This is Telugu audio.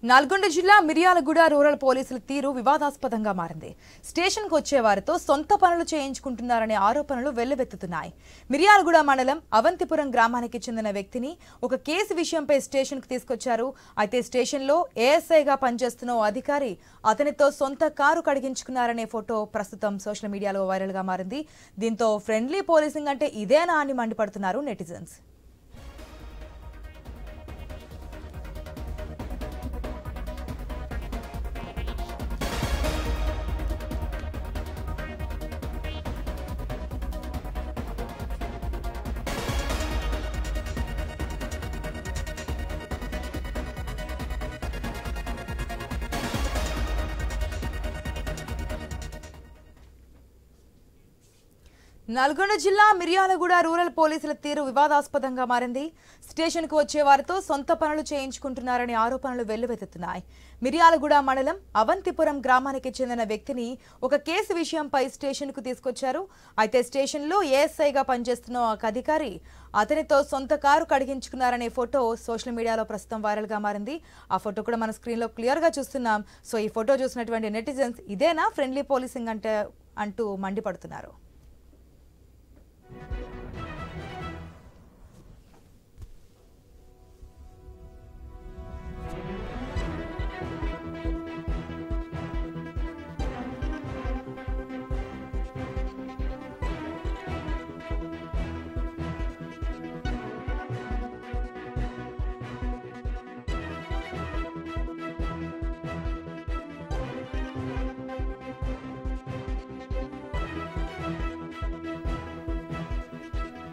నల్గొండ జిల్లా మిర్యాలగూడ రూరల్ పోలీసుల తీరు వివాదాస్పదంగా మారింది స్టేషన్కు వచ్చే వారితో సొంత పనులు చేయించుకుంటున్నారనే ఆరోపణలు వెల్లువెత్తుతున్నాయి మిర్యాలగూడ మండలం అవంతిపురం గ్రామానికి చెందిన వ్యక్తిని ఒక కేసు విషయంపై స్టేషన్కు తీసుకొచ్చారు అయితే స్టేషన్లో ఏఎస్ఐగా పనిచేస్తున్న ఓ అధికారి అతనితో సొంత కారు కడిగించుకున్నారనే ఫోటో ప్రస్తుతం సోషల్ మీడియాలో వైరల్గా మారింది దీంతో ఫ్రెండ్లీ పోలీసింగ్ అంటే ఇదేనా అని మండిపడుతున్నారు నెటిజన్స్ నల్గొండ జిల్లా మిర్యాలగూడ రూరల్ పోలీసుల తీరు వివాదాస్పదంగా మారింది స్టేషన్కు వచ్చే వారితో సొంత పనులు చేయించుకుంటున్నారనే ఆరోపణలు వెల్లువెత్తుతున్నాయి మిర్యాలగూడ మండలం అవంతిపురం గ్రామానికి చెందిన వ్యక్తిని ఒక కేసు విషయంపై స్టేషన్కు తీసుకొచ్చారు అయితే స్టేషన్లో ఏఎస్ఐగా పనిచేస్తున్న ఒక అధికారి అతనితో సొంత కారు కడిగించుకున్నారనే ఫోటో సోషల్ మీడియాలో ప్రస్తుతం వైరల్గా మారింది ఆ ఫోటో కూడా మన స్క్రీన్లో క్లియర్గా చూస్తున్నాం సో ఈ ఫోటో చూసినటువంటి నెటిజన్స్ ఇదేనా ఫ్రెండ్లీ పోలీసింగ్ అంటే అంటూ మండిపడుతున్నారు